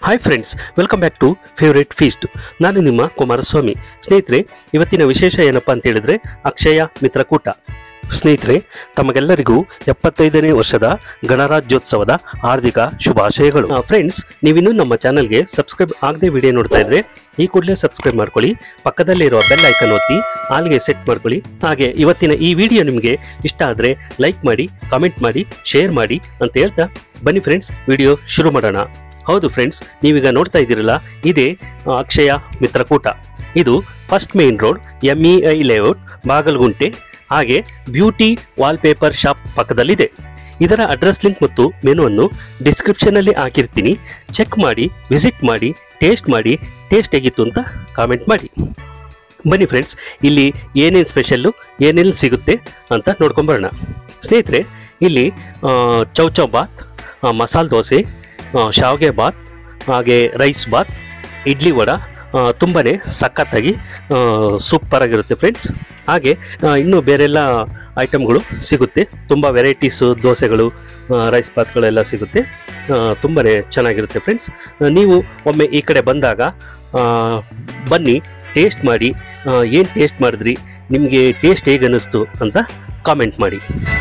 Hi friends welcome back to favourite feast ನಾನು ನಿಮ್ಮ ಕುಮಾರಸ್ವಾಮಿ ಸ್ನೇಹಿತರೆ ಇವತ್ತಿನ ವಿಶೇಷ ಏನಪ್ಪ ಅಂತ ಹೇಳಿದ್ರೆ ಅಕ್ಷಯ ಮಿತ್ರಕೂಟ ಸ್ನೇಹಿತರೆ ತಮಗೆಲ್ಲರಿಗೂ ಎಪ್ಪತ್ತೈದನೇ ವರ್ಷದ ಗಣರಾಜ್ಯೋತ್ಸವದ ಹಾರ್ದಿಕ ಶುಭಾಶಯಗಳು ಫ್ರೆಂಡ್ಸ್ ನೀವಿನ್ನೂ ನಮ್ಮ ಚಾನಲ್ಗೆ ಸಬ್ಸ್ಕ್ರೈಬ್ ಆಗದೆ ವಿಡಿಯೋ ನೋಡ್ತಾ ಇದ್ರೆ ಈ ಕೂಡಲೇ ಸಬ್ಸ್ಕ್ರೈಬ್ ಮಾಡ್ಕೊಳ್ಳಿ ಪಕ್ಕದಲ್ಲೇ ಇರುವ ಬೆಲ್ ಐಕನ್ ಒತ್ತಿ ಆಲ್ಗೆ ಸೆಟ್ ಮಾಡ್ಕೊಳ್ಳಿ ಹಾಗೆ ಇವತ್ತಿನ ಈ ವಿಡಿಯೋ ನಿಮಗೆ ಇಷ್ಟ ಆದರೆ ಲೈಕ್ ಮಾಡಿ ಕಾಮೆಂಟ್ ಮಾಡಿ ಶೇರ್ ಮಾಡಿ ಅಂತ ಹೇಳ್ತಾ ಬನ್ನಿ ಫ್ರೆಂಡ್ಸ್ ವಿಡಿಯೋ ಶುರು ಮಾಡೋಣ ಹೌದು ಫ್ರೆಂಡ್ಸ್ ನೀವೀಗ ನೋಡ್ತಾ ಇದ್ದೀರಲ್ಲ ಇದೇ ಆ, ಅಕ್ಷಯ ಮಿತ್ರಕೂಟ ಇದು first main road M E I layout Bagalagunte ಹಾಗೆ ಬ್ಯೂಟಿ ವಾಲ್ಪೇಪರ್ ಶಾಪ್ ಪಕ್ಕದಲ್ಲಿದೆ ಇದರ ಅಡ್ರೆಸ್ ಲಿಂಕ್ ಮತ್ತು ಮೆನುವನ್ನು ಡಿಸ್ಕ್ರಿಪ್ಷನಲ್ಲಿ ಹಾಕಿರ್ತೀನಿ ಚೆಕ್ ಮಾಡಿ ವಿಸಿಟ್ ಮಾಡಿ ಟೇಸ್ಟ್ ಮಾಡಿ ಟೇಸ್ಟ್ ಹೇಗಿತ್ತು ಅಂತ ಕಾಮೆಂಟ್ ಮಾಡಿ ಬನ್ನಿ ಫ್ರೆಂಡ್ಸ್ ಇಲ್ಲಿ ಏನೇನು ಸ್ಪೆಷಲ್ಲು ಏನೇನು ಸಿಗುತ್ತೆ ಅಂತ ನೋಡ್ಕೊಂಬರೋಣ ಸ್ನೇಹಿತರೆ ಇಲ್ಲಿ ಆ, ಚೌಚೌ ಬಾತ್ ಆ, ಮಸಾಲೆ ದೋಸೆ ಆ, ಶಾವ್ಗೆ ಬಾತ್ ಹಾಗೆ ರೈಸ್ ಬಾತ್ ಇಡ್ಲಿ ವಡ ತುಂಬಾ ಸಖತ್ತಾಗಿ ಸೂಪರ್ ಆಗಿರುತ್ತೆ ಫ್ರೆಂಡ್ಸ್ ಹಾಗೆ ಆ, ಇನ್ನೂ ಬೇರೆಲ್ಲ ಐಟಮ್ಗಳು ಸಿಗುತ್ತೆ ತುಂಬ ವೆರೈಟೀಸು ದೋಸೆಗಳು ಆ, ರೈಸ್ ಬಾತ್ಗಳೆಲ್ಲ ಸಿಗುತ್ತೆ ತುಂಬಾ ಚೆನ್ನಾಗಿರುತ್ತೆ ಫ್ರೆಂಡ್ಸ್ ನೀವು ಒಮ್ಮೆ ಈ ಕಡೆ ಬಂದಾಗ ಆ, ಬನ್ನಿ ಟೇಸ್ಟ್ ಮಾಡಿ ಏನು ಟೇಸ್ಟ್ ಮಾಡಿದ್ರಿ ನಿಮಗೆ ಟೇಸ್ಟ್ ಹೇಗೆ ಅನ್ನಿಸ್ತು ಅಂತ ಕಾಮೆಂಟ್ ಮಾಡಿ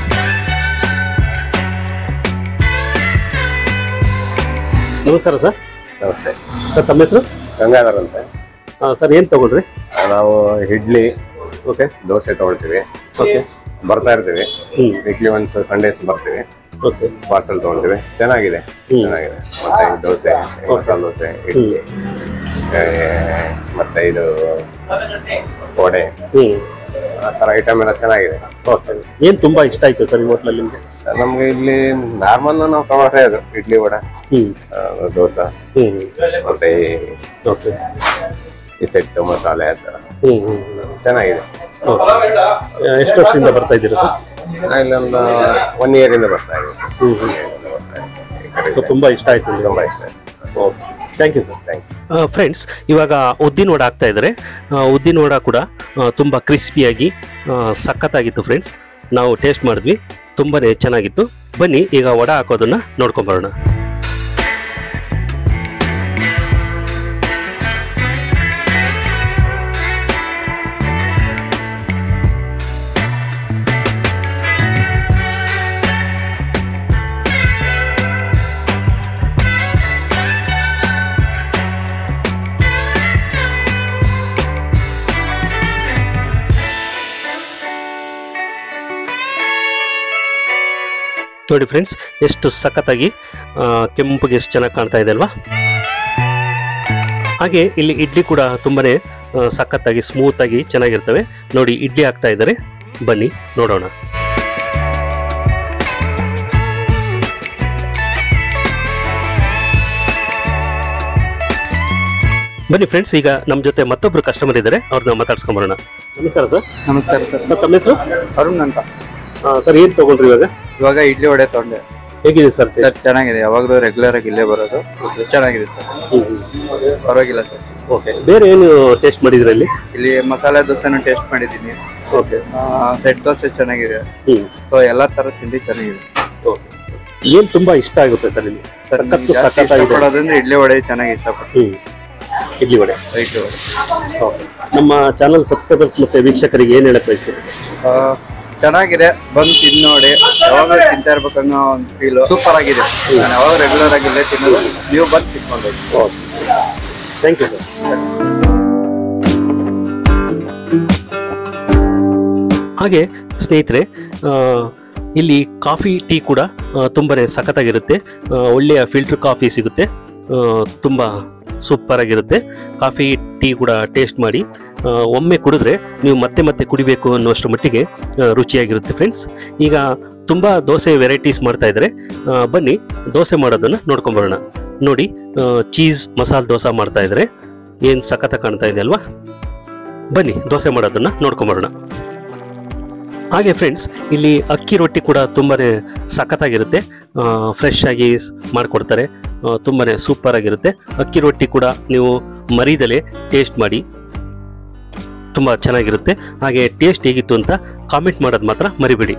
ನಮಸ್ಕಾರ ಸರ್ ನಮಸ್ತೆ ಸರ್ ತಮ್ಮ ಹೆಸರು ಗಂಗಾಧರ್ ಅಂತ ಸರ್ ಏನು ತಗೊಳ್ರಿ ನಾವು ಇಡ್ಲಿ ಓಕೆ ದೋಸೆ ತಗೊಳ್ತೀವಿ ಓಕೆ ಬರ್ತಾ ಇರ್ತೀವಿ ಹ್ಞೂ ವೀಕ್ಲಿ ಒನ್ಸ್ ಸಂಡೇಸ್ ಬರ್ತೀವಿ ಓಕೆ ಪಾರ್ಸಲ್ ತಗೊಳ್ತೀವಿ ಚೆನ್ನಾಗಿದೆ ಹ್ಮ್. ಚೆನ್ನಾಗಿದೆ ಮತ್ತೆ ಈ ದೋಸೆ ಈ ಮಸಾಲೆ ದೋಸೆ ಇಡ್ಲಿ ಏ, ಮತ್ತೆ ಇದು ವಡೆ ಹ್ಞೂ ಆ ಥರ ಐಟಮ್ ಎಲ್ಲ ಚೆನ್ನಾಗಿದೆ ಓಕೆ ಏನು ತುಂಬ ಇಷ್ಟ ಆಯಿತು ಸರ್ ಈ ಹೋಟ್ಲಲ್ಲಿ ನಿಮಗೆ ನಮ್ಗೆ ಇಲ್ಲಿ ನಾರ್ಮಲ್ ನಾವು ತಗೊಳ್ತಾ ಇದು ಇಡ್ಲಿ ವಡೆ ಹ್ಞೂ ಆ, ದೋಸೆ ಹ್ಞೂ ಮತ್ತೆ ಈ ಓಕೆ ಈ ಸೆಟ್ ಮಸಾಲೆ ಆ ಥರ ಹ್ಞೂ ಹ್ಞೂ ಚೆನ್ನಾಗಿದೆ ಓಕೆ ಎಷ್ಟು ವರ್ಷದಿಂದ ಬರ್ತಾ ಇದ್ದೀರಾ ಸರ್ ನಾನು ಇಲ್ಲೊಂದು ಒನ್ ಇಯರಿಂದ ಬರ್ತಾ ಇದ್ದೀವಿ ಹ್ಞೂ ಹ್ಞೂ ಈ ಕಡೆ ಸೊ ತುಂಬ ಇಷ್ಟ ಆಯಿತು ನಿಮಗೆ ತುಂಬ ಇಷ್ಟ okay thank you sir thank you friends ಇವಾಗ ಉದ್ದಿನ ವಡ ಆಗ್ತಾ ಇದ್ದಾರೆ ಆ, ಉದ್ದಿನ ವಡ ಕೂಡ ಆ, ತುಂಬ ಕ್ರಿಸ್ಪಿಯಾಗಿ ಆ, ಸಖತ್ತಾಗಿತ್ತು ಫ್ರೆಂಡ್ಸ್ ನಾವು ಟೇಸ್ಟ್ ಮಾಡಿದ್ವಿ ತುಂಬಾ ಚೆನ್ನಾಗಿತ್ತು ಬನ್ನಿ ಈಗ ವಡ ಹಾಕೋದನ್ನ ನೋಡ್ಕೊಂಬರೋಣ ನೋಡಿ ಫ್ರೆಂಡ್ಸ್ ಎಷ್ಟು ಸಖತ್ತಾಗಿ ಆ, ಕೆಂಪಗೆ ಎಷ್ಟು ಚೆನ್ನಾಗಿ ಕಾಣ್ತಾ ಇದೆ ಅಲ್ವಾ ಹಾಗೆ ಇಲ್ಲಿ ಇಡ್ಲಿ ಕೂಡ ತುಂಬಾನೇ ಆ, ಸಖತ್ತಾಗಿ ಸ್ಮೂತಾಗಿ ಚೆನ್ನಾಗಿರ್ತವೆ ನೋಡಿ ಇಡ್ಲಿ ಹಾಕ್ತಾ ಇದ್ದಾರೆ ಬನ್ನಿ ನೋಡೋಣ ಬನ್ನಿ ಫ್ರೆಂಡ್ಸ್ ಈಗ ನಮ್ಮ ಜೊತೆ ಮತ್ತೊಬ್ರು ಕಸ್ಟಮರ್ ಇದ್ದಾರೆ ಅವ್ರನ್ನ ಮಾತಾಡ್ಸ್ಕೊಂಬರೋಣ ನಮಸ್ಕಾರ ಸರ್ ನಮಸ್ಕಾರ ಸರ್ ಸರ್ ತಮ್ಮ ಹೆಸರು ಅರುಣ್ ಅಂತ ಸರ್ ಏನು ತಗೊಂಡ್ರಿ ಇವಾಗ ಇವಾಗ ಇಡ್ಲಿ ವಡೆ ತೊಗೊಂಡೆ ಹೇಗಿದೆ ಸರ್ ಸರ್ ಚೆನ್ನಾಗಿದೆ ಯಾವಾಗಲೂ ರೆಗ್ಯುಲರ್ ಆಗಿ ಇಲ್ಲೇ ಬರೋದು ಚೆನ್ನಾಗಿದೆ ಸರ್ ಪರವಾಗಿಲ್ಲ ಸರ್ ಓಕೆ ಬೇರೆ ಏನು ಟೇಸ್ಟ್ ಮಾಡಿದ್ರಿ ಇಲ್ಲಿ ಇಲ್ಲಿ ಮಸಾಲೆ ದೋಸೆನೂ ಟೇಸ್ಟ್ ಮಾಡಿದ್ದೀನಿ ಓಕೆ ಸೆಟ್ ದೋಸೆ ಚೆನ್ನಾಗಿದೆ ಹ್ಮ್ ಸೊ ಎಲ್ಲ ಥರ ತಿಂಡಿ ಚೆನ್ನಾಗಿದೆ ಏನ್ ತುಂಬಾ ಇಷ್ಟ ಆಗುತ್ತೆ ಸರ್ ಇಲ್ಲಿ ಸರ್ ಸಖತ್ತು ಜಾಸ್ತಿ ಸಖತ್ತಾಗಿದೆ ಇಷ್ಟಪಡೋದಂದ್ರೆ ಇಡ್ಲಿ ವಡೆ ಚೆನ್ನಾಗಿ ಇಷ್ಟಪಡ್ತೀನಿ ಹ್ಮ್ ಇಡ್ಲಿ ವಡೆ ಇಡ್ಲಿ ವಡೆ ಓಕೆ ನಮ್ಮ ಚಾನಲ್ ಸಬ್ಸ್ಕ್ರೈಬರ್ಸ್ ಮತ್ತೆ ವೀಕ್ಷಕರಿಗೆ ಏನ್ ಹೇಳಕ್ ಬಯಸ್ತೀರಿ ಆ, ಚೆನ್ನಾಗಿದೆ ಬಂದು ತಿಂದು ನೋಡಿ ಯಾವಾಗಲೂ ತಿಂತಾ ಇರ್ಬೇಕನ್ನೋ ಒಂದು ಫೀಲು ಸೂಪರ್ ಆಗಿದೆ ನಾನು ಯಾವಾಗ ರೆಗ್ಯುಲರ್ ಆಗಿ ಇಲ್ಲೇ ತಿನ್ನೋದು ನೀವು ಬಂದು ತಿನ್ಕೊಂಡು ಓಕೆ ಥ್ಯಾಂಕ್ ಯು ಸರ್ ಹಾಗೆ ಸ್ನೇಹಿತರೆ ಆ, ಇಲ್ಲಿ ಕಾಫಿ ಟೀ ಕೂಡ ಆ, ತುಂಬಾನೇ ಸಖತ್ತಾಗಿರುತ್ತೆ ಆ, ಒಳ್ಳೆಯ ಫಿಲ್ಟರ್ ಕಾಫಿ ಸಿಗುತ್ತೆ ಆ, ತುಂಬ ಸೂಪರ್ ಆಗಿರುತ್ತೆ ಕಾಫಿ ಟೀ ಕೂಡ ಟೇಸ್ಟ್ ಮಾಡಿ ಆ, ಒಮ್ಮೆ ಕುಡಿದ್ರೆ ನೀವು ಮತ್ತೆ ಮತ್ತೆ ಕುಡಿಬೇಕು ಅನ್ನುವಷ್ಟರ ಮಟ್ಟಿಗೆ ಆ, ರುಚಿಯಾಗಿರುತ್ತೆ ಫ್ರೆಂಡ್ಸ್ ಈಗ ತುಂಬ ದೋಸೆ ವೆರೈಟೀಸ್ ಮಾಡ್ತಾ ಇದ್ದಾರೆ ಆ, ಬನ್ನಿ ದೋಸೆ ಮಾಡೋದನ್ನು ನೋಡ್ಕೊಂಬರೋಣ ನೋಡಿ ಚೀಸ್ ಮಸಾಲೆ ದೋಸೆ ಮಾಡ್ತಾ ಇದ್ದಾರೆ ಏನು ಸಖತ್ತ ಕಾಣ್ತಾ ಇದೆ ಅಲ್ವಾ ಬನ್ನಿ ದೋಸೆ ಮಾಡೋದನ್ನ ನೋಡ್ಕೊಂಬರೋಣ ಹಾಗೆ ಫ್ರೆಂಡ್ಸ್ ಇಲ್ಲಿ ಅಕ್ಕಿ ರೊಟ್ಟಿ ಕೂಡ ತುಂಬಾನೇ ಸಖತ್ತಾಗಿರುತ್ತೆ ಫ್ರೆಶ್ ಆಗಿ ಸ್- ಮಾಡಿಕೊಡ್ತಾರೆ ಆ, ತುಂಬಾನೇ ಸೂಪರ್ ಆಗಿರುತ್ತೆ ಅಕ್ಕಿ ರೊಟ್ಟಿ ಕೂಡ ನೀವು ಮರಿದಲೆ ಟೇಸ್ಟ್ ಮಾಡಿ ತುಂಬ ಚೆನ್ನಾಗಿರುತ್ತೆ ಹಾಗೆ ಟೇಸ್ಟ್ ಹೇಗಿತ್ತು ಅಂತ ಕಾಮೆಂಟ್ ಮಾಡೋದು ಮಾತ್ರ ಮರಿಬೇಡಿ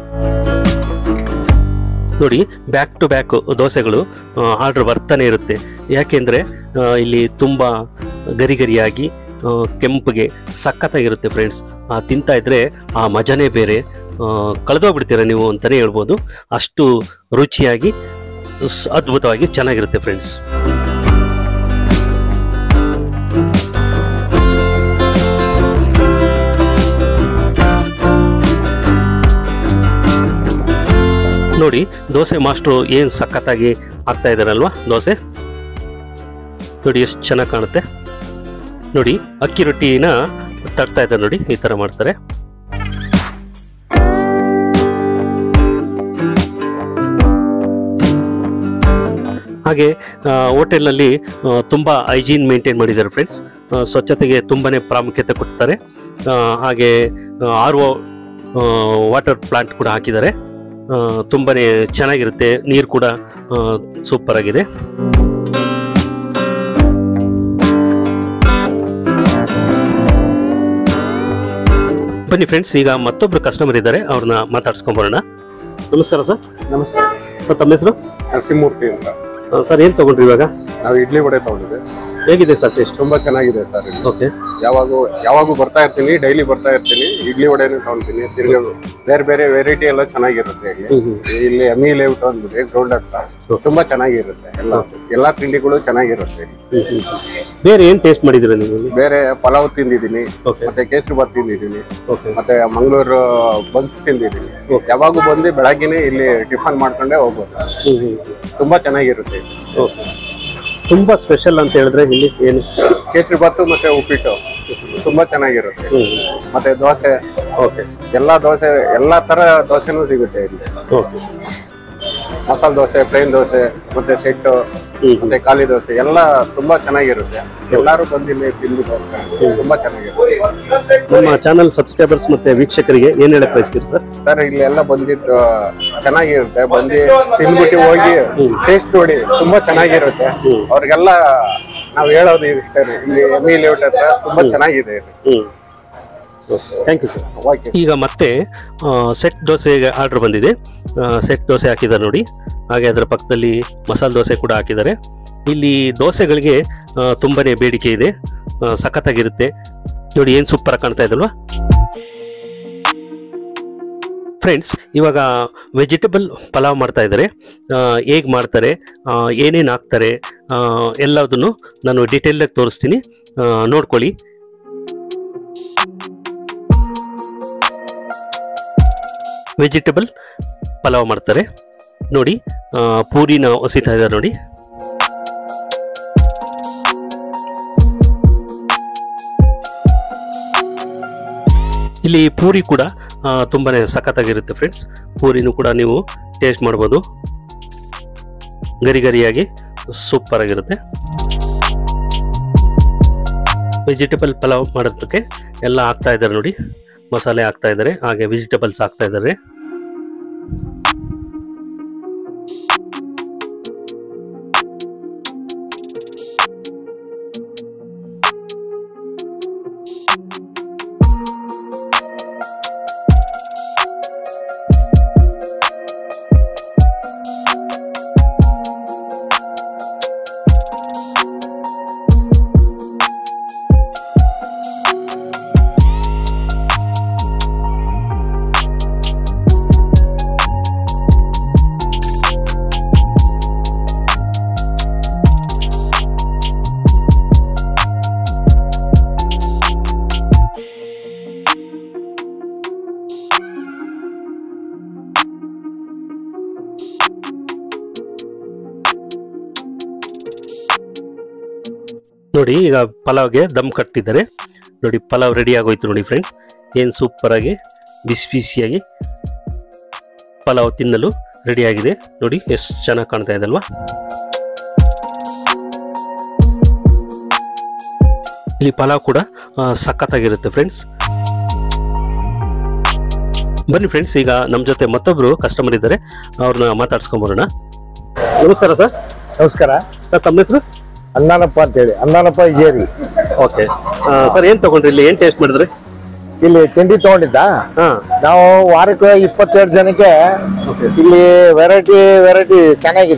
ನೋಡಿ ಬ್ಯಾಕ್ ಟು ಬ್ಯಾಕ್ ದೋಸೆಗಳು ಆರ್ಡರ್ ಬರ್ತಾನೆ ಇರುತ್ತೆ ಯಾಕೆಂದರೆ ಆ, ಇಲ್ಲಿ ತುಂಬ ಗರಿ ಗರಿಯಾಗಿ ಆ, ಕೆಂಪಗೆ ಸಖತ್ತಾಗಿರುತ್ತೆ ಫ್ರೆಂಡ್ಸ್ ತಿಂತಾ ಇದ್ರೆ ಆ ಮಜನೇ ಬೇರೆ ಕಳೆದೋಗ್ಬಿಡ್ತೀರ ನೀವು ಅಂತಲೇ ಹೇಳ್ಬೋದು ಅಷ್ಟು ರುಚಿಯಾಗಿ ಸ್- ಅದ್ಭುತವಾಗಿ ಚೆನ್ನಾಗಿರುತ್ತೆ ಫ್ರೆಂಡ್ಸ್ ನೋಡಿ ದೋಸೆ ಮಾಸ್ಟ್ರು ಏನು ಸಖತ್ತಾಗಿ ಆಗ್ತಾ ಇದ್ದಾರಲ್ವಾ ದೋಸೆ ನೋಡಿ ಎಷ್ಟು ಚೆನ್ನಾಗಿ ಕಾಣುತ್ತೆ ನೋಡಿ ಅಕ್ಕಿ ರೊಟ್ಟಿನ ತಡ್ತಾ ಇದ್ದಾರೆ ನೋಡಿ ಈ ಥರ ಮಾಡ್ತಾರೆ ಹಾಗೆ ಆ, ಹೋಟೆಲ್ನಲ್ಲಿ ಆ, ತುಂಬ ಹೈಜೀನ್ ಮೇಂಟೈನ್ ಮಾಡಿದ್ದಾರೆ ಫ್ರೆಂಡ್ಸ್ ಸ್ವಚ್ಛತೆಗೆ ತುಂಬಾನೇ ಪ್ರಾಮುಖ್ಯತೆ ಕೊಡ್ತಾರೆ ಆ, ಹಾಗೆ ಆರ್ ಒ ವಾಟರ್ ಪ್ಲಾಂಟ್ ಕೂಡ ಹಾಕಿದ್ದಾರೆ ಆ, ತುಂಬಾನೇ ಚೆನ್ನಾಗಿರುತ್ತೆ ನೀರು ಕೂಡ ಸೂಪರ್ ಆಗಿದೆ ಬನ್ನಿ ಫ್ರೆಂಡ್ಸ್ ಈಗ ಮತ್ತೊಬ್ರು ಕಸ್ಟಮರ್ ಇದ್ದಾರೆ ಅವ್ರನ್ನ ಮಾತಾಡ್ಸ್ಕೊಂಬರೋಣ ನಮಸ್ಕಾರ ಸರ್ ನಮಸ್ತೆ ಸರ್ ತಮ್ಮ ಹೆಸರು ನರಸಿಂಹಮೂರ್ತಿ ಅಂತ ಸರ್ ಏನು ತಗೊಂಡ್ರಿ ಇವಾಗ ನಾವು ಇಡ್ಲಿ ವಡೆ ತಗೊಂಡಿದ್ದೆ ಹೇಗಿದೆ ಸರ್ ಟೇಸ್ಟ್ ತುಂಬಾ ಚೆನ್ನಾಗಿದೆ ಸರ್ ಇಲ್ಲಿ ಓಕೆ ಯಾವಾಗೂ ಯಾವಾಗೂ ಬರ್ತಾ ಇರ್ತೀನಿ ಡೈಲಿ ಬರ್ತಾ ಇರ್ತೀನಿ ಇಡ್ಲಿ ವಡೆನೂ ತಗೊಂತೀನಿ ತಿರ್ಗಿ ಬೇರೆ ಬೇರೆ ವೆರೈಟಿ ಎಲ್ಲ ಚೆನ್ನಾಗಿರುತ್ತೆ ಇಲ್ಲಿ ಇಲ್ಲಿ ಎಮ್ಮಿ ಲೇಔಟ್ ಅಂದ್ಬಿಟ್ಟು ಗ್ರೌಂಡ್ ಅಂತ ತುಂಬಾ ಚೆನ್ನಾಗಿರುತ್ತೆ ಎಲ್ಲ ಎಲ್ಲಾ ತಿಂಡಿಗಳು ಚೆನ್ನಾಗಿರುತ್ತೆ ಇಲ್ಲಿ. ಬೇರೆ ಏನು ಟೇಸ್ಟ್ ಮಾಡಿದ್ದೀರಾ ನೀವು ಇಲ್ಲಿ? ಬೇರೆ ಪಲಾವ್ ತಿಂದಿದ್ದೀನಿ ಓಕೆ ಮತ್ತೆ ಕೇಸರಿ ಬಾತ್ ತಿಂದಿದ್ದೀನಿ ಓಕೆ ಮತ್ತೆ ಮಂಗಳೂರು ಬನ್ಸ್ ತಿಂದಿದ್ದೀನಿ ಯಾವಾಗೂ ಬಂದು ಬೆಳಗ್ಗೆನೆ ಇಲ್ಲಿ ಟಿಫನ್ ಮಾಡ್ಕೊಂಡೇ ಹೋಗ್ಬೋದು ಹ್ಮ್ ಹ್ಮ್ ತುಂಬಾ ಚೆನ್ನಾಗಿರುತ್ತೆ ಇಲ್ಲಿ. ಓಕೆ ತುಂಬಾ ಸ್ಪೆಷಲ್ ಅಂತ ಹೇಳಿದ್ರೆ ಇಲ್ಲಿ ಏನು ಕೇಸರಿ ಬಾತು ಮತ್ತೆ ಉಪ್ಪಿಟ್ಟು ತುಂಬಾ ಚೆನ್ನಾಗಿರುತ್ತೆ ಹ್ಮ್ ಮತ್ತೆ ದೋಸೆ ಓಕೆ ಎಲ್ಲಾ ದೋಸೆ ಎಲ್ಲಾ ತರ ದೋಸೆನೂ ಸಿಗುತ್ತೆ ಇಲ್ಲಿ ಓಕೆ ಮಸಾಲೆ ದೋಸೆ ಪ್ಲೇನ್ ದೋಸೆ ಮತ್ತೆ ಸೆಟ್ಟು ಹ್ಮ್. ಮತ್ತೆ ಖಾಲಿ ದೋಸೆ ಎಲ್ಲ ತುಂಬಾ ಚೆನ್ನಾಗಿರುತ್ತೆ ಎಲ್ಲಾರು ಬಂದು ಇಲ್ಲಿ ತಿಂದು ಹೋಗ್ತಾರೆ. ತುಂಬಾ ಚೆನ್ನಾಗಿರುತ್ತೆ ನಮ್ಮ ಚಾನಲ್ ಸಬ್ಸ್ಕ್ರೈಬರ್ಸ್ ಮತ್ತೆ ವೀಕ್ಷಕರಿಗೆ ಏನ್ ಹೇಳಕ್ ಬಯಸ್ತೀರಿ ಸರ್ ಸರ್ ಇಲ್ಲಿ ಎಲ್ಲ ಬಂದಿದ್ದು ಚೆನ್ನಾಗಿರುತ್ತೆ ಬಂದು ತಿಂದ್ಬಿಟ್ಟು ಹೋಗಿ ಟೇಸ್ಟ್ ನೋಡಿ ತುಂಬಾ ಚೆನ್ನಾಗಿರುತ್ತೆ ಅವ್ರಿಗೆಲ್ಲ ನಾವ್ ಹೇಳೋದು ಇಷ್ಟೇ ಇಲ್ಲಿ ಎಮ್ಮಿ ಲೇಔಟ್ ಹತ್ರ ತುಂಬಾ ಚೆನ್ನಾಗಿದೆ ಇಲ್ಲಿ ಹ್ಮ್ ಥ್ಯಾಂಕ್ ಯು ಸರ್ ಓಕೆ ಈಗ ಮತ್ತೆ ಸೆಟ್ ದೋಸೆಗೆ ಆರ್ಡರ್ ಬಂದಿದೆ ಸೆಟ್ ದೋಸೆ ಹಾಕಿದ್ದಾರೆ ನೋಡಿ ಹಾಗೆ ಅದರ ಪಕ್ಕದಲ್ಲಿ ಮಸಾಲೆ ದೋಸೆ ಕೂಡ ಹಾಕಿದ್ದಾರೆ ಇಲ್ಲಿ ದೋಸೆಗಳಿಗೆ ಆ, ತುಂಬಾನೇ ಬೇಡಿಕೆ ಇದೆ ಆ, ಸಖತ್ತಾಗಿರುತ್ತೆ ನೋಡಿ ಏನು ಸೂಪರ್ ಕಾಣ್ತಾ ಇದಲ್ವಾ ಫ್ರೆಂಡ್ಸ್ ಇವಾಗ ವೆಜಿಟೇಬಲ್ ಪಲಾವ್ ಮಾಡ್ತಾ ಇದ್ದಾರೆ ಹೇಗೆ ಮಾಡ್ತಾರೆ ಏನೇನು ಹಾಕ್ತಾರೆ ಆ, ಎಲ್ಲದನ್ನು ನಾನು ಡೀಟೇಲಾಗಿ ತೋರಿಸ್ತೀನಿ ಆ, ನೋಡ್ಕೊಳ್ಳಿ ವೆಜಿಟೇಬಲ್ ಪಲಾವ್ ಮಾಡ್ತಾರೆ ನೋಡಿ ಆ, ಪೂರಿನ ಹೊಸಿತಾ ಇದ್ದಾರೆ ನೋಡಿ ಇಲ್ಲಿ ಪೂರಿ ಕೂಡ ಆ, ತುಂಬಾನೇ ಸಖತ್ತಾಗಿರುತ್ತೆ ಫ್ರೆಂಡ್ಸ್ ಪೂರಿನೂ ಕೂಡ ನೀವು ಟೇಸ್ಟ್ ಮಾಡ್ಬೋದು ಗರಿ ಗರಿಯಾಗಿ ಸೂಪರ್ ಆಗಿರುತ್ತೆ ವೆಜಿಟೇಬಲ್ ಪಲಾವ್ ಮಾಡೋದಕ್ಕೆ ಎಲ್ಲ ಹಾಕ್ತಾ ಇದ್ದಾರೆ ನೋಡಿ ಮಸಾಲೆ ಹಾಕ್ತಾ ಇದ್ದಾರೆ ಹಾಗೆ ವೆಜಿಟೇಬಲ್ಸ್ ಹಾಕ್ತಾ ಇದ್ದಾರೆ ನೋಡಿ ಈಗ ಪಲಾವ್ಗೆ ದಮ್ ಕಟ್ಟಿದ್ದಾರೆ ನೋಡಿ ಪಲಾವ್ ರೆಡಿ ಆಗೋಯ್ತು ನೋಡಿ ಫ್ರೆಂಡ್ಸ್ ಏನು ಸೂಪರ್ ಆಗಿ ಬಿಸಿ ಬಿಸಿಯಾಗಿ ಪಲಾವ್ ತಿನ್ನಲು ರೆಡಿ ಆಗಿದೆ ನೋಡಿ ಎಷ್ಟು ಚೆನ್ನಾಗಿ ಕಾಣ್ತಾ ಇದೆ ಅಲ್ವಾ ಇಲ್ಲಿ ಪಲಾವ್ ಕೂಡ ಆ, ಸಖತ್ತಾಗಿರುತ್ತೆ ಫ್ರೆಂಡ್ಸ್ ಬನ್ನಿ ಫ್ರೆಂಡ್ಸ್ ಈಗ ನಮ್ಮ ಜೊತೆ ಮತ್ತೊಬ್ರು ಕಸ್ಟಮರ್ ಇದ್ದಾರೆ ಅವ್ರನ್ನ ಮಾತಾಡ್ಸ್ಕೊಂಬರೋಣ ನಮಸ್ಕಾರ ಸರ್ ನಮಸ್ಕಾರ ಸರ್ ತಮ್ಮ ಹೆಸರು ಅಣ್ಣನಪ್ಪ ಅಂತೇಳಿ ಅಣ್ಣನಪ್ಪ ಇಜೇರಿ ಓಕೆ ಸರ್ ಏನು ತಗೊಂಡ್ರಿ ಇಲ್ಲಿ ಏನು ಟೇಸ್ಟ್ ಮಾಡಿದ್ರಿ ಇಲ್ಲಿ ತಿಂಡಿ ತಗೊಂಡಿದ್ದ ಹಾಂ ನಾವು ವಾರಕ್ಕೆ ಇಪ್ಪತ್ತೆರಡು ಜನಕ್ಕೆ ಇಲ್ಲಿ ವೆರೈಟಿ ವೆರೈಟಿ ಚೆನ್ನಾಗಿದೆ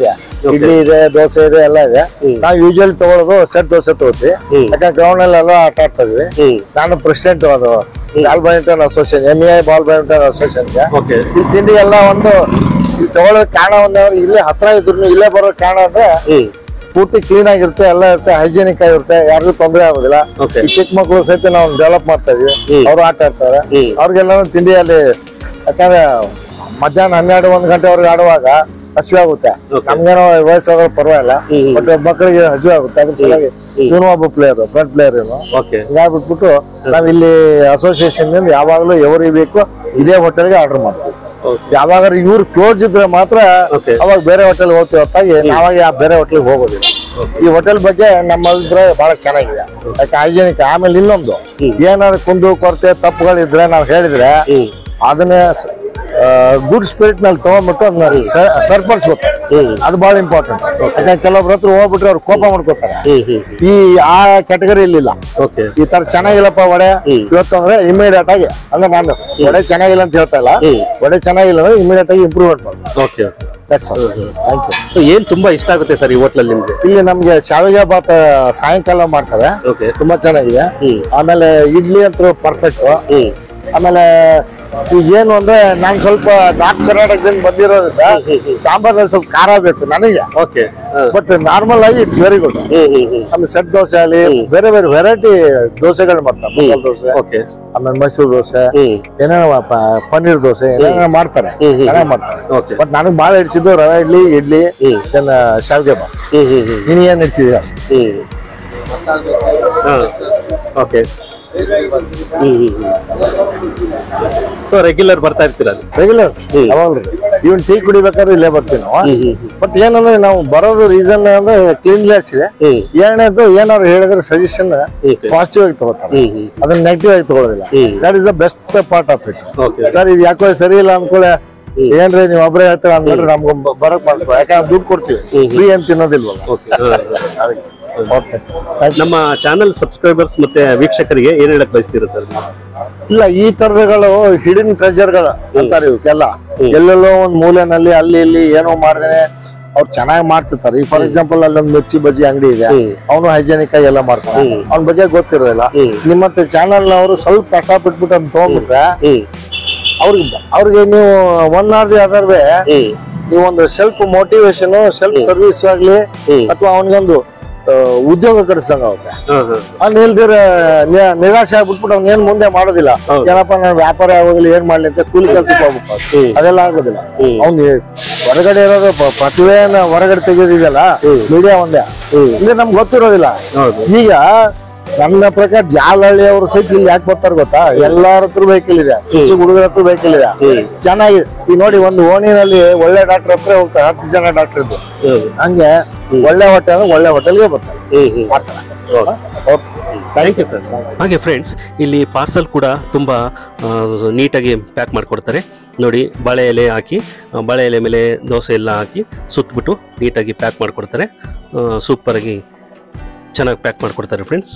ಇಡ್ಲಿ ಇದೆ ದೋಸೆ ಇದೆ ಎಲ್ಲ ಇದೆ ಹ್ಮ್. ನಾವು ಯೂಶಲಿ ತಗೊಳ್ಳೋದು ಸೆಟ್ ದೋಸೆ ತಗೋತೀವಿ ಹ್ಮ್. ಯಾಕಂದ್ರೆ ಗ್ರೌಂಡ್ ಅಲ್ಲೆಲ್ಲ ಆಟ ಆಡ್ತಾ ಇದ್ವಿ ಹ್ಮ್ ನಾನು ಪ್ರೆಸಿಡೆಂಟ್ ಅದು ball badminton association M A ball badminton ಅಸೋಸಿಯೇಷನ್ಗೆ ಓಕೆ ಇಲ್ಲಿ ತಿಂಡಿ ಎಲ್ಲ ಒಂದು ಇಲ್ಲಿ ತಗೊಳ್ಳೋದ್ ಕಾರಣ ಒಂದು ಇಲ್ಲೇ ಹತ್ರ ಇದ್ರು ಇಲ್ಲೇ ಬರೋದ್ ಕಾರಣ ಅಂದ್ರೆ ಹ್ಮ್ ಪೂರ್ತಿ ಕ್ಲೀನ್ ಆಗಿರುತ್ತೆ ಎಲ್ಲ ಇರುತ್ತೆ ಹೈಜೀನಿಕ್ ಆಗಿರುತ್ತೆ ಯಾರಿಗೂ ತೊಂದರೆ ಆಗೋದಿಲ್ಲ Okay. ಈ ಚಿಕ್ಕ ಮಕ್ಕಳು ಸಹಿತ ನಾವು ಡೆವಲಪ್ ಮಾಡ್ತಾ ಇದೀವಿ ಹ್ಮ್. ಅವರು ಆಟ ಆಡ್ತಾರೆ ಹ್ಮ್. ಅವ್ರಿಗೆಲ್ಲ ತಿಂಡಿಯಲ್ಲಿ ಯಾಕಂದ್ರೆ ಮಧ್ಯಾಹ್ನ ಹನ್ನೆರಡು ಒಂದ್ ಗಂಟೆವರೆಗೆ ಆಡುವಾಗ ಹಸಿವೆ ಆಗುತ್ತೆ Okay. ನಮ್ಗೇನೋ ವಯಸ್ಸಾದ್ರೂ ಪರವಾಗಿಲ್ಲ ಹ್ಮ್. ಬಟ್ ಮಕ್ಕಳಿಗೆ ಹಸಿವೆ ಆಗುತ್ತೆ ಅದ್ರ ಸಲುವಾಗಿ ಇವನು ಒಬ್ಬ ಪ್ಲೇಯರ್ ಫ್ರಂಟ್ ಪ್ಲೇಯರ್ ಇವನು ಓಕೆ ಹಿಂಗಾಗ್ಬಿಟ್ಬಿಟ್ಟು ನಾವ್ ಇಲ್ಲಿ ಅಸೋಸಿಯೇಷನ್ ನಿಂದ ಯಾವಾಗ್ಲೂ ఎవರಿಗೆ ಬೇಕು ಇದೇ ಹೋಟೆಲ್ಗೆ ಆರ್ಡರ್ ಮಾಡ್ತೀವಿ ಯಾವಾಗ ಇವ್ರು ಕ್ಲೋಸ್ ಇದ್ರೆ ಮಾತ್ರ Okay. ಅವಾಗ ಬೇರೆ ಹೋಟೆಲ್ ಹೋಗ್ತೀವಿ ಹೊತ್ತಾಗಿ ನಾವಾಗ ಆ ಬೇರೆ ಹೋಟೆಲ್ಗೆ ಹೋಗೋದಿಲ್ಲ ಈ ಹೋಟೆಲ್ ಬಗ್ಗೆ ನಮ್ಮ ಅಭಿಪ್ರಾಯ ಬಹಳ ಚೆನ್ನಾಗಿದೆ ಯಾಕೆ ಹೈಜೆನಿಕ್ ಆಮೇಲೆ ಇನ್ನೊಂದು ಏನಾದ್ರು ಕುಂದು ಕೊರತೆ ತಪ್ಪುಗಳಿದ್ರೆ ನಾವು ಹೇಳಿದ್ರೆ ಹ್ಮ್ ಅದನ್ನ ಗುಡ್ ಸ್ಪಿರಿಟ್ ನಲ್ಲಿ ತಗೊಂಡ್ಬಿಟ್ಟು ಅದನ್ನ ಸರಿಪಡಿಸ್ಕೊತಾರೆ ಹ್ಮ್ ಅದು ಬಹಳ ಇಂಪಾರ್ಟೆಂಟ್ ಯಾಕಂದ್ರೆ ಕೆಲವೊಬ್ರ ಹತ್ರ ಹೋಗ್ಬಿಟ್ರೆ ಅವ್ರು ಕೋಪ ಮಾಡ್ಕೋತಾರೆ ಹ್ಮ್ ಹ್ಮ್ ಈ ಆ ಕ್ಯಾಟಗರಿ ಇಲ್ಲಿಲ್ಲ ಓಕೆ ಈ ತರ ಚೆನ್ನಾಗಿಲ್ಲಪ್ಪ ವಡೆ ಹ್ಮ್. ಇವತ್ತು ಅಂದ್ರೆ ಇಮಿಡಿಯೇಟ್ ಆಗಿ ಅಂದ್ರೆ ನಾನು ವಡೆ ಚೆನ್ನಾಗಿಲ್ಲ ಅಂತ ಹೇಳ್ತಾ ಇಲ್ಲ ಹ್ಮ್. ವಡೆ ಚೆನ್ನಾಗಿಲ್ಲ ಅಂದ್ರೆ ಇಮಿಡಿಯೇಟ್ ಆಗಿ ಇಂಪ್ರೂವ್ಮೆಂಟ್ ಮಾಡ್ಬೋದು okay that's all thank you so ಏನ್ ತುಂಬಾ ಇಷ್ಟ ಆಗುತ್ತೆ ಸರ್ ಈ ಹೋಟ್ಲಲ್ಲಿ ನಿಮ್ಗೆ ಇಲ್ಲಿ ನಮ್ಗೆ ಶಾವಿಗೆ ಬಾತ್ ಸಾಯಂಕಾಲ ಮಾಡ್ತಾರೆ ಓಕೆ ತುಂಬಾ ಚೆನ್ನಾಗಿದೆ ಹ್ಮ್ ಆಮೇಲೆ ಇಡ್ಲಿ ಅಂತೂ ಪರ್ಫೆಕ್ಟ್ ಹ್ಮ್ ಆಮೇಲೆ ಈಗ ಏನು ಅಂದ್ರೆ ನಾನು ಸ್ವಲ್ಪ ನಾರ್ತ್ ಕರ್ನಾಟಕದಿಂದ ಬಂದಿರೋದ್ರಿಂದ ಸಾಂಬಾರಲ್ಲಿ ಸ್ವಲ್ಪ ಖಾರ ಬೇಕು ನನಗೆ ಓಕೆ ಬಟ್ ನಾರ್ಮಲ್ ಆಗಿ it's very good hmm hmm hmm ಆಮೇಲೆ ಸೆಟ್ ದೋಸೆ ಆಗಲಿ ಬೇರೆ ಬೇರೆ ವೆರೈಟಿ ದೋಸೆಗಳು ಮಾಡ್ತಾರೆ ಮಸಾಲೆ ದೋಸೆ ಓಕೆ ಆಮೇಲೆ ಮೈಸೂರು ದೋಸೆ ಹ್ಮ್ ಏನೇನೋ ಪ- ಪನ್ನೀರ್ ದೋಸೆ ಏನೇನೋ ಮಾಡ್ತಾರೆ ಹ್ಮ್, ಹ್ಮ್. ಚೆನ್ನಾಗಿ ಮಾಡ್ತಾರೆ ಓಕೆ ಬಟ್ ನನಗೆ ಭಾಳ ಹಿಡಿಸಿದ್ದು ರವೆ ಇಡ್ಲಿ ಇಡ್ಲಿ ಹ್ಮ್. then ಶಾವಿಗೆ ಬಾತ್ ಹ್ಮ್ ಹ್ಮ್ ಹ್ಮ್ ನೀನು ಏನು ಹಿಡಿಸಿದೀಯ ಹ್ಮ್ ಹಾ ಓಕೆ ಹ್ಮ್ ಹ್ಮ್ ಸೊ ರೆಗ್ಯುಲರ್ ಬರ್ತಾ ಇರ್ತೀರ ಅದು ರೆಗ್ಯುಲರ್ ಹ್ಮ್. ಯಾವಾಗಲೂ ಇವನ್ ಟೀ ಕುಡಿಬೇಕಾದ್ರೆ ಇಲ್ಲೇ ಬರ್ತೀವಿ ನಾವು ಹ್ಮ್ ಹ್ಮ್ ಬಟ್ ಏನಂದ್ರೆ ನಾವು ಬರೋದು ರೀಸನ್ ಅಂದ್ರೆ ಕ್ಲೀನ್ಲೆಸ್ ಇದೆ ಹ್ಮ್ ಎರಡನೇದು ಏನಾದ್ರು ಹೇಳಿದ್ರೆ ಸಜೆಷನ್ ಓಕೆ ಪಾಸಿಟಿವ್ ಆಗಿ ತಗೋತಾರೆ ಹ್ಮ್ ಹ್ಮ್ ಅದನ್ನ ನೆಗೆಟಿವ್ ಆಗಿ ತಗೊಳ್ಳೋದಿಲ್ಲ ಹ್ಮ್. That is the best part of it okay sir ಇದು ಯಾಕೋ ಸರಿ ಇಲ್ಲ ಅಂದ್ಕೊಳ್ಳೆ ಏನ್ರಿ ನೀವು ಒಬ್ಬರೇ ಹೇಳ್ತೀರ ಅಂದ್ಬಿಟ್ರೆ ನಮ್ಗೆ ಬ- ಬರಕ್ ಮಾಡಿಸ್ಬೋ ಯಾಕಂದ್ರೆ ದುಡ್ಡು ಕೊಡ್ತೀವಿ ಫ್ರೀ ಅಂತ ತಿನ್ನೋದಿಲ್ವಲ್ಲ ಓಕೆ ಅದಕ್ಕೆ Okay. Thank you. ನಮ್ಮ ಚಾನೆಲ್ ಸಬ್ಸ್ಕ್ರೈಬರ್ಸ್ ಮತ್ತೆ ವೀಕ್ಷಕರಿಗೆ ಏನ್ ಹೇಳಕ್ ಬಯಸ್ತೀರಾ ಸರ್ ಇಲ್ಲ ಈ ತರದಗಳು ಹಿಡನ್ ಟ್ರೆಜರ್ಗಳು ಅಂತಾರೆ ಇವಕ್ಕೆಲ್ಲ ಎಲ್ಲೆಲ್ಲೋ ಒಂದ್ ಮೂಲೆನಲ್ಲಿ ಅಲ್ಲಿ ಇಲ್ಲಿ ಏನೋ ಮಾಡ್ದೇನೆ ಅವ್ರು ಚೆನ್ನಾಗಿ ಮಾಡ್ತಿರ್ತಾರೆ ಈಗ ಫಾರ್ ಎಕ್ಸಾಂಪಲ್ ಅಲ್ಲೊಂದು ಮಿರ್ಚಿ ಬಜ್ಜಿ ಅಂಗಡಿ ಇದೆ ಹ್ಮ್. ಅವನು ಹೈಜೆನಿಕ್ ಆಗಿ ಎಲ್ಲ ಮಾಡ್ತಾನೆ ಅವ್ನ ಬಗ್ಗೆ ಗೊತ್ತಿರೋದಿಲ್ಲ ಹ್ಮ್. ನಿಮ್ಮಂತ ಚಾನಲ್ ಅವರು ಸ್ವಲ್ಪ ಕಷ್ಟಪಟ್ಬಿಟ್ಟು ಅಂತ ತಗೊಂಡ್ಬಿಟ್ರೆ ಹ್ಮ್ ಅವ್ರಿಗೆ ಅವ್ರಿಗೆ ನೀವು one or the other way ಹ್ಮ್ ನೀವೊಂದು ಸೆಲ್ಫ್ ಮೋಟಿವೇಶನ್ ಸೆಲ್ಫ್ ಸರ್ವಿಸ್ ಆಗ್ಲಿ ಹ್ಮ್. ಅಥವಾ ಅವನಿಗೊಂದು ಉದ್ಯೋಗ ಕಡಿಸಂಗ ಆಗುತ್ತೆ ಹಾ ಹಾ ಅವ್ನು ಇಲ್ದಿರ ನಿ- ನಿರಾಶೆ ಆಗ್ಬಿಟ್ಬಿಟ್ಟು ಅವ್ನ ಏನ್ ಮುಂದೆ ಮಾಡೋದಿಲ್ಲ ಹೌದು. ಏನಪ್ಪ ನಾನು ವ್ಯಾಪಾರ ಆಗೋದಿಲ್ಲ ಏನ್ ಮಾಡ್ಲಿ ಅಂತ ಕೂಲಿ ಕೆಲ್ಸಕ್ಕೆ ಹೋಗ್ಬಿಟ್ಟು ಹ್ಮ್. ಅದೆಲ್ಲ ಆಗೋದಿಲ್ಲ ಹ್ಮ್. ಅವ್ನು ಹೊರಗಡೆ ಇರೋದು ಪ- ಪ್ರತಿಭೆಯನ್ನ ಹೊರಗಡೆ ತೆಗೆಯೋದಿದೆಯಲ್ಲ ಮೀಡಿಯಾ ಒಂದೇ ಅಂದ್ರೆ ನಮ್ಗೆ ಗೊತ್ತಿರೋದಿಲ್ಲ ಹೌದು ಈಗ ನನ್ನ ಪ್ರಕಾರ ಜಾಲಹಳ್ಳಿ ಅವರು ಸಹಿತ ಇಲ್ಲಿ ಯಾಕೆ ಬರ್ತಾರೆ ಗೊತ್ತಾ ಎಲ್ಲಾರ ಹತ್ರ ವೆಹಿಕಲ್ ಇದೆ ಚಿಕ್ಕ ಹುಡುಗರ ಹತ್ರ ವೆಹಿಕಲ್ ಇದೆ ಹ್ಮ್. ಚೆನ್ನಾಗಿದೆ ಈಗ ನೋಡಿ ಒಂದು ಓಣಿನಲ್ಲಿ ಒಳ್ಳೆ ಡಾಕ್ಟರ್ ಹತ್ರ ಹೋಗ್ತಾರೆ ಹತ್ತು ಜನ ಡಾಕ್ಟರ್ ಇದ್ದು ಹೌದು ಹಂಗೆ ಒಳ್ಳೆ ಹೋಟೆಲ್ ಒಳ್ಳೆ ಹೋಟೆಲ್ಗೆ ಬರ್ತಾರೆ ಹ್ಮ್ ಹ್ಮ್ ಮಾಡ್ತಾರೆ ಥ್ಯಾಂಕ್ ಯು ಸರ್ ಹಾಗೆ ಫ್ರೆಂಡ್ಸ್ ಇಲ್ಲಿ ಪಾರ್ಸಲ್ ಕೂಡ ತುಂಬ ನೀಟಾಗಿ ಪ್ಯಾಕ್ ಮಾಡಿಕೊಡ್ತಾರೆ ನೋಡಿ ಬಾಳೆ ಎಲೆ ಹಾಕಿ ಆ, ಬಾಳೆ ಎಲೆ ಮೇಲೆ ದೋಸೆ ಎಲ್ಲ ಹಾಕಿ ಸುತ್ತಬಿಟ್ಟು ನೀಟಾಗಿ ಪ್ಯಾಕ್ ಮಾಡಿಕೊಡ್ತಾರೆ ಸೂಪರಾಗಿ ಚೆನ್ನಾಗಿ ಪ್ಯಾಕ್ ಮಾಡಿಕೊಡ್ತಾರೆ ಫ್ರೆಂಡ್ಸ್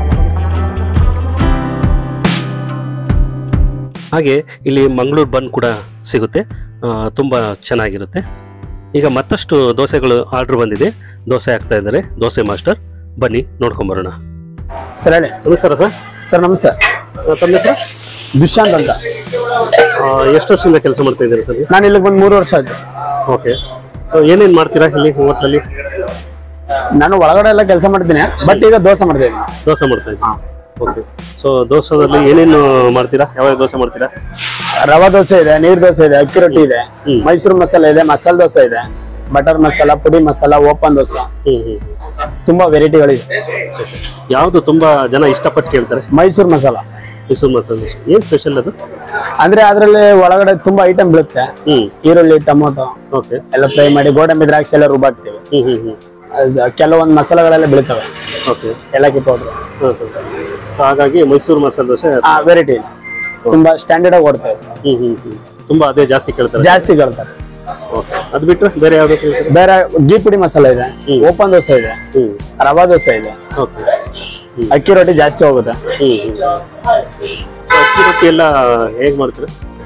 ಹಾಗೆ ಇಲ್ಲಿ ಮಂಗಳೂರು ಬನ್ ಕೂಡ ಸಿಗುತ್ತೆ ತುಂಬ ಚೆನ್ನಾಗಿರುತ್ತೆ ಈಗ ಮತ್ತಷ್ಟು ದೋಸೆಗಳು ಆರ್ಡ್ರ್ ಬಂದಿದೆ ದೋಸೆ ಹಾಕ್ತಾ ಇದ್ದಾರೆ ದೋಸೆ ಮಾಸ್ಟರ್ ಬನ್ನಿ ನೋಡ್ಕೊಂಬರೋಣ ಸರ್ ಹೇಳಿ ನಮಸ್ಕಾರ ಸರ್ ಸರ್ ನಮಸ್ತೆ ತಮ್ಮ ಹೆಸರು ದುಷ್ಯಾಂತ್ ಅಂತ ಆ, ಎಷ್ಟು ವರ್ಷದಿಂದ ಕೆಲಸ ಮಾಡ್ತಾ ಇದ್ದೀರಾ ಸರ್ ನಾನು ಇಲ್ಲಿಗೆ ಬಂದು ಮೂರು ವರ್ಷ ಆಯ್ತು ಓಕೆ ಏನೇನು ಮಾಡ್ತೀರಾ ಇಲ್ಲಿ ಹೋಟ್ಲಲ್ಲಿ ನಾನು ಒಳಗಡೆ ಎಲ್ಲ ಕೆಲಸ ಮಾಡ್ತೀನಿ ಬಟ್ ಈಗ ದೋಸೆ ಮಾಡ್ತೀನಿ ದೋಸೆ ಮಾಡ್ತಾ ಇದ್ದೀನಿ ಓಕೆ ಸೊ ದೋಸೆದಲ್ಲಿ ಏನೇನು ಮಾಡ್ತೀರಾ ಯಾವ್ಯಾವ ದೋಸೆ ಮಾಡ್ತೀರಾ ರವಾ ದೋಸೆ ಇದೆ ನೀರ್ ದೋಸೆ ಇದೆ ಅಕ್ಕಿ ರೊಟ್ಟಿ ಇದೆ ಹ್ಮ್. ಮೈಸೂರು ಮಸಾಲೆ ಇದೆ ಮಸಾಲೆ ದೋಸೆ ಇದೆ ಬಟರ್ ಮಸಾಲ ಪುಡಿ ಮಸಾಲ ಓಪನ್ ದೋಸೆ ಹ್ಞೂ ಹ್ಞೂ ತುಂಬಾ ವೆರೈಟಿಗಳಿದೆ ಯಾವುದು ತುಂಬ ಜನ ಇಷ್ಟಪಟ್ಟು ಕೇಳ್ತಾರೆ ಮೈಸೂರು ಮಸಾಲ ಮೈಸೂರು ಮಸಾಲೆ ಏನು ಸ್ಪೆಷಲ್ ಅದು ಅಂದ್ರೆ ಅದ್ರಲ್ಲಿ ಒಳಗಡೆ ತುಂಬಾ ಐಟಮ್ ಬೀಳುತ್ತೆ ಹ್ಞೂ ಈರುಳ್ಳಿ ಟೊಮೊಟೊ ಓಕೆ ಎಲ್ಲ ಫ್ರೈ ಮಾಡಿ ಗೋಡಂಬಿ ದ್ರಾಕ್ಷಿ ಎಲ್ಲ ರುಬ್ಬಾಕ್ತಿವಿ ಹ್ಞೂ ಹ್ಞೂ ಹ್ಞೂ ಅದು ಕೆಲವೊಂದು ಮಸಾಲೆಗಳೆಲ್ಲ ಬೀಳ್ತವೆ ಓಕೆ ಏಲಕ್ಕಿ ಪೌಡರ್ ಹಾಂ ಹಾಂ ಸೊ ಹಾಗಾಗಿ ಮೈಸೂರು ಮಸಾಲೆ ದೋಸೆ ಆ ವೆರೈಟಿ ತುಂಬಾ ಸ್ಟ್ಯಾಂಡರ್ಡ್ ಆಗಿ ಓಡ್ತಾ ಇದೆ ಹ್ಞೂ ಹ್ಞೂ ಹ್ಞೂ ತುಂಬ ಅದೇ ಜಾಸ್ತಿ ಕೇಳ್ತಾರೆ ಜಾಸ್ತಿ ಕೇಳ್ತಾರೆ ಓಕೆ ಅದು ಬಿಟ್ಟರೆ ಬೇರೆ ಯಾವುದು ಕೇಳ್ತಾರೆ ಬೇರೆ ಗೀ ಪುಡಿ ಮಸಾಲೆ ಇದೆ ಹ್ಮ್. ಓಪನ್ ದೋಸೆ ಇದೆ ಹ್ಞೂ ರವಾ ದೋಸೆ ಇದೆ ಓಕೆ ಅಕ್ಕಿ ರೊಟ್ಟಿ ಜಾಸ್ತಿ ಹೋಗುತ್ತೆ ಹ್ಞೂ ಹ್ಞೂ ಅಕ್ಕಿ ರೊಟ್ಟಿ ಎಲ್ಲ ಹೇಗೆ ಮಾಡ್ತೀರಾ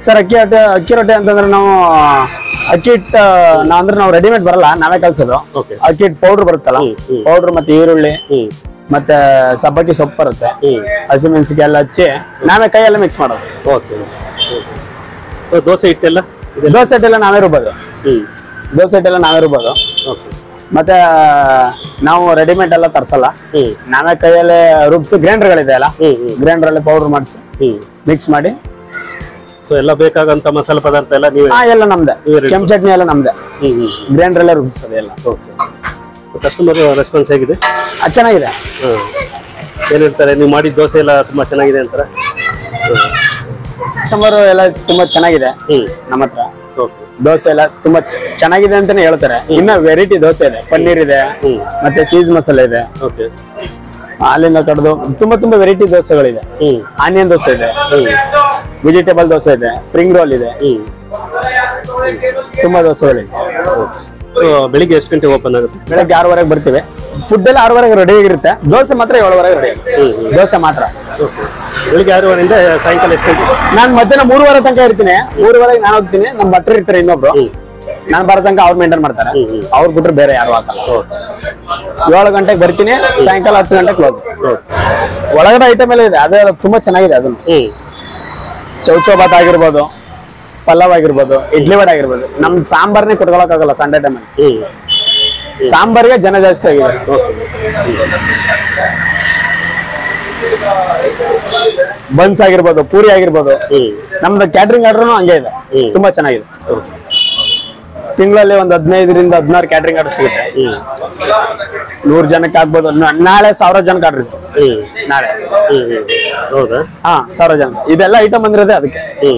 ಸರ್ ಅಕ್ಕಿ ರೊಟ್ಟಿ ಅಕ್ಕಿ ರೊಟ್ಟಿ ಅಂತಂದ್ರೆ ನಾವು ಅಕ್ಕಿ ಹಿಟ್ಟು ನಾ ಅಂದ್ರೆ ನಾವು ರೆಡಿಮೇಡ್ ಬರಲ್ಲ ನಾವೇ ಕಲ್ಸೋದು ಓಕೆ ಅಕ್ಕಿ ಹಿಟ್ಟು ಪೌಡರ್ ಬರುತ್ತಲ್ಲ ಹ್ಮ್, ಹ್ಮ್. ಪೌಡರ್ ಮತ್ತೆ ಈರುಳ್ಳಿ ಹ್ಮ್ ಮತ್ತೆ ಸಬ್ಬಕ್ಕಿ ಸೊಪ್ಪು ಬರುತ್ತೆ ಹ್ಮ್ ಹಸಿಮೆಣಸಿಗೆ ಎಲ್ಲ ಹಚ್ಚಿ ನಾವೇ ಕೈಯೆಲ್ಲ ಮಿಕ್ಸ್ ಮಾಡೋದು ಓಕೆ ಸೊ ದೋಸೆ ಹಿಟ್ಟೆಲ್ಲ ಇದೆ ದೋಸೆ ಹಿಟ್ಟೆಲ್ಲ ನಾವೇ ರುಬ್ಬೋದು ಹ್ಮ್ ದೋಸೆ ಹಿಟ್ಟೆಲ್ಲ ನಾವೇ ರುಬ್ಬೋದು ಓಕೆ ಮತ್ತೆ ನಾವು ರೆಡಿಮೇಡ್ ಎಲ್ಲ ತರ್ಸಲ್ಲ ಹ್ಮ್ ನಾವೇ ಕೈಯಲ್ಲೇ ರುಬ್ಸಿ ಗ್ರೈಂಡರ್ಗಳಿದೆ ಅಲ್ಲ ಹ್ಮ್ ಹ್ಮ್ ಗ್ರೈಂಡರ್ ಅಲ್ಲಿ ಪೌಡರ್ ಮಾಡಿಸಿ ಹ್ಮ್ ಮಿಕ್ಸ್ ಮಾಡಿ ಸೊ ಎಲ್ಲ ಬೇಕಾಗಂತ ಮಸಾಲೆ ಪದಾರ್ಥ ಎಲ್ಲ ನೀವೇ ಹಾ ಎಲ್ಲ ನಮ್ದೆ ನೀವೇ ready ಕೆಂಪು ಚಟ್ನಿ ಎಲ್ಲ ನಮ್ದೆ ಹ್ಮ್ ಹ್ಮ್ ಗ್ರೈಂಡರ್ ಎಲ್ಲ ರುಬ್ಸೋದು ಎಲ್ಲ ಓಕೆ ಕಸ್ಟಮರ್ ರೆಸ್ಪಾನ್ಸ್ ಹೇಗಿದೆ ಅದು ಚೆನ್ನಾಗಿದೆ ಹ್ಮ್ ಏನ್ ಹೇಳ್ತಾರೆ ನೀವು ಮಾಡಿದ ದೋಸೆ ಎಲ್ಲ ತುಂಬಾ ಚೆನ್ನಾಗಿದೆ ಅಂತಾರೆ ಕಸ್ಟಮರ್ ಎಲ್ಲ ತುಂಬಾ ಚೆನ್ನಾಗಿದೆ ಹ್ಮ್ ನಮ್ಮ ಹತ್ರ ಓಕೆ ದೋಸೆ ಎಲ್ಲ ತುಂಬಾ ಚ- ಚೆನ್ನಾಗಿದೆ ಅಂತಾನೆ ಹೇಳ್ತಾರೆ ಇನ್ನ ವೆರೈಟಿ ದೋಸೆ ಇದೆ ಪನ್ನೀರ್ ಇದೆ ಹ್ಮ್ ಮತ್ತೆ ಚೀಸ್ ಮಸಾಲೆ ಇದೆ ಓಕೆ ಹಾಲಿಂದ ಕಡ್ದು ತುಂಬಾ ತುಂಬಾ ವೆರೈಟಿ ದೋಸೆಗಳಿದೆ ಹ್ಮ್ ಆನಿಯನ್ ದೋಸೆ ಇದೆ ವೆಜಿಟೇಬಲ್ ದೋಸೆ ಇದೆ ಸ್ಪ್ರಿಂಗ್ ರೋಲ್ ಇದೆ ಹ್ಮ್ ತುಂಬಾ ದೋಸೆಗಳಿದೆ ಸೊ ಬೆಳಿಗ್ಗೆ ಎಷ್ಟು ಗಂಟೆ ಓಪನ್ ಆಗುತ್ತೆ ಬೆಳಗ್ಗೆ ಆರೂವರೆಗೆ ಬರ್ತೀವಿ ಫುಡ್ ಎಲ್ಲ ಆರೂವರೆಗೆ ರೆಡಿ ಆಗಿರುತ್ತೆ ದೋಸೆ ಮಾತ್ರ ಏಳುವರೆಗೆ ರೆಡಿ ದೋಸೆ ಮಾತ್ರ ಓಕೆ ಬೆಳಿಗ್ಗೆ ಆರೂವರೆಯಿಂದ ಸಾಯಂಕಾಲ ಎಷ್ಟು ಗಂಟೆ ನಾನ್ ಮಧ್ಯಾಹ್ನ ಮೂರುವರೆ ತನಕ ಇರ್ತೀನಿ ಮೂರುವರೆಗೆ ನಾನು ಹೋಗ್ತೀನಿ ನಮ್ಮ ಭಟ್ರು ಇರ್ತಾರೆ ಇನ್ನೊಬ್ರು ಹ್ಮ್ ನಾನು ಬರೋ ತನಕ ಅವ್ರು ಮೇಂಟೈನ್ ಮಾಡ್ತಾರೆ ಹ್ಮ್, ಹ್ಮ್. ಅವ್ರು ಬಿಟ್ರೆ ಬೇರೆ ಯಾರು ಹಾಕಲ್ಲ ಏಳು ಗಂಟೆಗೆ ಬರ್ತೀನಿ ಸಾಯಂಕಾಲ ಹತ್ತು ಗಂಟೆ ಕ್ಲೋಸ್ ಒಳಗಡೆ ಐಟಮ್ ಎಲ್ಲ ಇದೆ ಅದೇ ತುಂಬಾ ಚೆನ್ನಾಗಿದೆ ಅದನ್ನು ಹ್ಮ್ ಚೌಚೌ ಭಾತ್ ಆಗಿರ್ಬೋದು ಪಲಾವ್ ಆಗಿರ್ಬೋದು ಇಡ್ಲಿ ವಡೆ ಆಗಿರ್ಬೋದು ನಮ್ ಸಾಂಬಾರ್ನೇ ಕೊಟ್ಕೊಳಕ್ಕಾಗಲ್ಲ ಸಂಡೇ ಟೈಮಲ್ಲಿ ಹ್ಮ್ ಸಾಂಬಾರ್ಗೆ ಜನ ಜಾಸ್ತಿ ಆಗಿದೆ ಬನ್ಸ್ ಆಗಿರ್ಬೋದು ಪೂರಿ ಆಗಿರ್ಬೋದು ಹ್ಮ್ ನಮ್ದು ಕ್ಯಾಟ್ರಿಂಗ್ ಆರ್ಡರ್ನು ಹಂಗೆ ಇದೆ ಹ್ಮ್. ತುಂಬಾ ಚೆನ್ನಾಗಿದೆ ತಿಂಗಳಲ್ಲಿ ಒಂದ್ ಹದಿನೈದರಿಂದ ಹದಿನಾರು ಕ್ಯಾಟ್ರಿಂಗ್ ಆರ್ಡರ್ ಸಿಗುತ್ತೆ ಹ್ಮ್ ನೂರ್ ಜನಕ್ಕೆ ಆಗ್ಬೋದು ನ- ನಾಳೆ ಸಾವಿರ ಜನಕ್ಕೆ ಆರ್ಡರ್ ಇತ್ತು ಹ್ಮ್ ನಾಳೆ ಹ್ಮ್ ಹ್ಮ್ ಹೌದಾ ಹಾ ಸಾವಿರ ಜನ ಇದೆಲ್ಲ ಐಟಮ್ ಬಂದಿರೋದೇ ಅದಕ್ಕೆ ಹ್ಮ್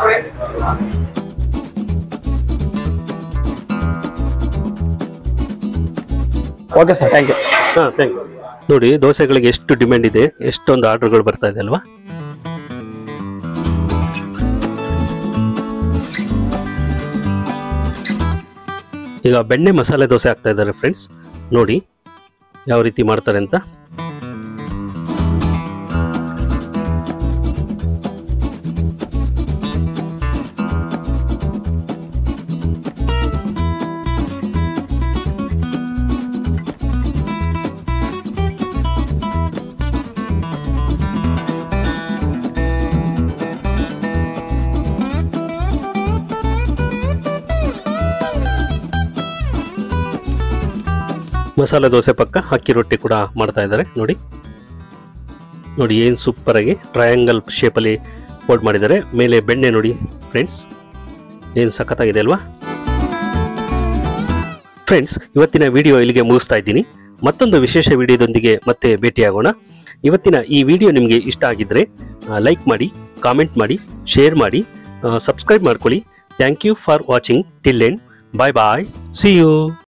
ಓಕೆ ಸರ್ ಥ್ಯಾಂಕ್ ಯು ಹಾ ಥ್ಯಾಂಕ್ ಯು ನೋಡಿ ದೋಸೆಗಳಿಗೆ ಎಷ್ಟು ಡಿಮ್ಯಾಂಡ್ ಇದೆ ಎಷ್ಟೊಂದು ಆರ್ಡರ್ಗಳು ಬರ್ತಾ ಇದೆ ಅಲ್ವಾ ಈಗ ಬೆಣ್ಣೆ ಮಸಾಲೆ ದೋಸೆ ಹಾಕ್ತಾ ಇದ್ದಾರೆ ಫ್ರೆಂಡ್ಸ್ ನೋಡಿ ಯಾವ ರೀತಿ ಮಾಡ್ತಾರೆ ಅಂತ ಮಸಾಲೆ ದೋಸೆ ಪಕ್ಕ ಅಕ್ಕಿ ರೊಟ್ಟಿ ಕೂಡ ಮಾಡ್ತಾ ಇದ್ದಾರೆ ನೋಡಿ ನೋಡಿ ಏನು ಸೂಪರ್ ಆಗಿ ಟ್ರಯಾಂಗಲ್ ಶೇಪಲ್ಲಿ ಫೋಲ್ಡ್ ಮಾಡಿದ್ದಾರೆ ಮೇಲೆ ಬೆಣ್ಣೆ ನೋಡಿ ಫ್ರೆಂಡ್ಸ್ ಏನು ಸಖತ್ತಾಗಿದೆ ಅಲ್ವಾ ಫ್ರೆಂಡ್ಸ್ ಇವತ್ತಿನ ವಿಡಿಯೋ ಇಲ್ಲಿಗೆ ಮುಗಿಸ್ತಾ ಇದ್ದೀನಿ ಮತ್ತೊಂದು ವಿಶೇಷ ವಿಡಿಯೋದೊಂದಿಗೆ ಮತ್ತೆ ಭೇಟಿಯಾಗೋಣ ಇವತ್ತಿನ ಈ ವಿಡಿಯೋ ನಿಮಗೆ ಇಷ್ಟ ಆಗಿದ್ರೆ ಲೈಕ್ ಮಾಡಿ ಕಾಮೆಂಟ್ ಮಾಡಿ ಶೇರ್ ಮಾಡಿ ಸಬ್ಸ್ಕ್ರೈಬ್ ಮಾಡ್ಕೊಳ್ಳಿ thank you for watching till end bye bye see you